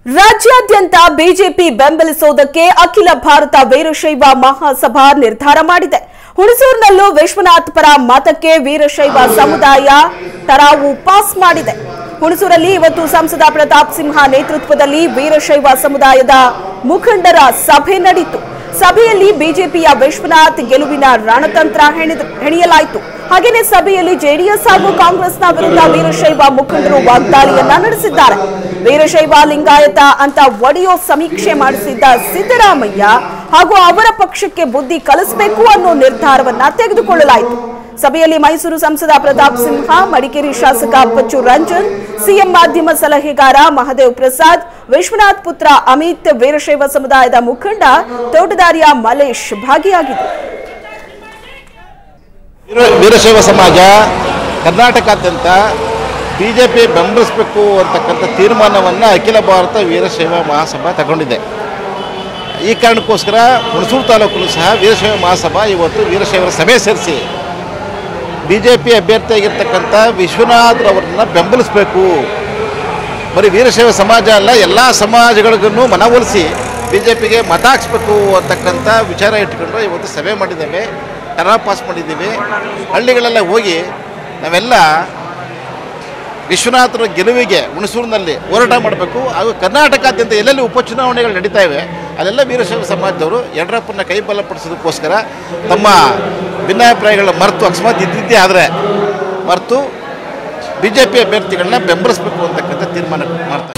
ರಾಜ್ಯಾದ್ಯಂತ ಬಿಜೆಪಿ ಬೆಂಬಲಿಸುವುದಕ್ಕೆ ಅಖಿಲ ಭಾರತ ವೀರಶೈವ ಮಹಾಸಭಾ ನಿರ್ಧಾರ ಮಾಡಿದೆ ಹುಣಸೂರಿನಲ್ಲೂ ವಿಶ್ವನಾಥ್ ಪರ ಮತಕ್ಕೆ ವೀರಶೈವ ಸಮುದಾಯ ತರಾವು ಪಾಸ್ ಮಾಡಿದೆ ಹುಣಸೂರಲ್ಲಿ ಇವತ್ತು ಸಂಸದ ಪ್ರತಾಪ್ ಸಿಂಹ ನೇತೃತ್ವದಲ್ಲಿ ವೀರಶೈವ ಸಮುದಾಯದ ಮುಖಂಡರ ಸಭೆ ನಡೆಯಿತು ಸಭೆಯಲ್ಲಿ ಬಿಜೆಪಿಯ ವಿಶ್ವನಾಥ್ ಗೆಲುವಿನ ರಣತಂತ್ರ ಹೆಣೆದು- ಹೆಣೆಯಲಾಯಿತು ಹಾಗೆಯೇ ಸಭೆಯಲ್ಲಿ ಜೆಡಿಎಸ್ ಹಾಗೂ ಕಾಂಗ್ರೆಸ್ನ ವಿರುದ್ಧ ವೀರಶೈವ ಮುಖಂಡರು ವಾಗ್ದಾಳಿಯನ್ನ ನಡೆಸಿದ್ದಾರೆ ವೀರಶೈವ ಲಿಂಗಾಯತ ಅಂತ ಒಡೆಯೋ ಸಮೀಕ್ಷೆ ಮಾಡಿಸಿದ್ದ ಸಿದ್ದರಾಮಯ್ಯ ಹಾಗೂ ಅವರ ಪಕ್ಷಕ್ಕೆ ಬುದ್ಧಿ ಕಲಿಸಬೇಕು ಅನ್ನೋ ನಿರ್ಧಾರವನ್ನ ತೆಗೆದುಕೊಳ್ಳಲಾಯಿತು ಸಭೆಯಲ್ಲಿ ಮೈಸೂರು ಸಂಸದ ಪ್ರತಾಪ್ ಸಿಂಹ ಮಡಿಕೇರಿ ಶಾಸಕ ಅಪ್ಪಚ್ಚು ರಂಜನ್ ಸಿಎಂ ಮಾಧ್ಯಮ ಸಲಹೆಗಾರ ಮಹದೇವ್ ಪ್ರಸಾದ್ ವಿಶ್ವನಾಥ್ ಪುತ್ರ ಅಮಿತ್ ವೀರಶೈವ ಸಮುದಾಯದ ಮುಖಂಡ ತೋಟದಾರಿಯ ಮಲೇಶ್ ಭಾಗಿಯಾಗಿದ್ದರು ವೀರ- ವೀರಶೈವ ಸಮಾಜ ಕರ್ನಾಟಕಾದ್ಯಂತ ಬಿ ಜೆ ಪಿ ಬೆಂಬಲಿಸಬೇಕು ಅಂತಕ್ಕಂಥ ತೀರ್ಮಾನವನ್ನು ಅಖಿಲ ಭಾರತ ವೀರಶೈವ ಮಹಾಸಭಾ ತಗೊಂಡಿದೆ ಈ ಕಾರಣಕ್ಕೋಸ್ಕರ ಹುಣಸೂರು ತಾಲೂಕಲ್ಲೂ ಸಹ ವೀರಶೈವ ಮಹಾಸಭಾ ಇವತ್ತು ವೀರಶೈವರ ಸಭೆ ಸೇರಿಸಿ ಬಿ ಜೆ ಪಿ ಅಭ್ಯರ್ಥಿಯಾಗಿರ್ತಕ್ಕಂಥ ವಿಶ್ವನಾಥ್ರವರನ್ನ ಬೆಂಬಲಿಸಬೇಕು ಬರೀ ವೀರಶೈವ ಸಮಾಜ ಅಲ್ಲ ಎಲ್ಲ ಸಮಾಜಗಳಿಗೂ ಮನವೊಲಿಸಿ ಬಿ ಜೆ ಪಿಗೆ ಮತ ಹಾಕ್ಸ್ಬೇಕು ಅಂತಕ್ಕಂಥ ವಿಚಾರ ಇಟ್ಕೊಂಡು ಇವತ್ತು ಸಭೆ ಮಾಡಿದ್ದೇವೆ ಟರಾ ಪಾಸ್ ಮಾಡಿದ್ದೀವಿ ಹಳ್ಳಿಗಳೆಲ್ಲ ಹೋಗಿ ನಾವೆಲ್ಲ ವಿಶ್ವನಾಥರ ಗೆಲುವಿಗೆ ಹುಣಸೂರಿನಲ್ಲಿ ಹೋರಾಟ ಮಾಡಬೇಕು ಹಾಗೂ ಕರ್ನಾಟಕಾದ್ಯಂತ ಎಲ್ಲೆಲ್ಲಿ ಉಪಚುನಾವಣೆಗಳು ನಡೀತಾ ಇವೆ ಅಲ್ಲೆಲ್ಲ ವೀರಶೈವ ಸಮಾಜದವರು ಯಡಿಯೂರಪ್ಪನ ಕೈ ಬಲಪಡಿಸೋದಕ್ಕೋಸ್ಕರ ತಮ್ಮ ಭಿನ್ನಾಭಿಪ್ರಾಯಗಳನ್ನ ಮರೆತು ಅಕಸ್ಮಾತ್ ಇದ್ದಿದ್ದೇ ಆದರೆ ಮರೆತು ಬಿ ಜೆ ಪಿ ಅಭ್ಯರ್ಥಿಗಳನ್ನ ಬೆಂಬಲಿಸಬೇಕು ಅಂತಕ್ಕಂಥ ತೀರ್ಮಾನ ಮಾಡ್ತಾರೆ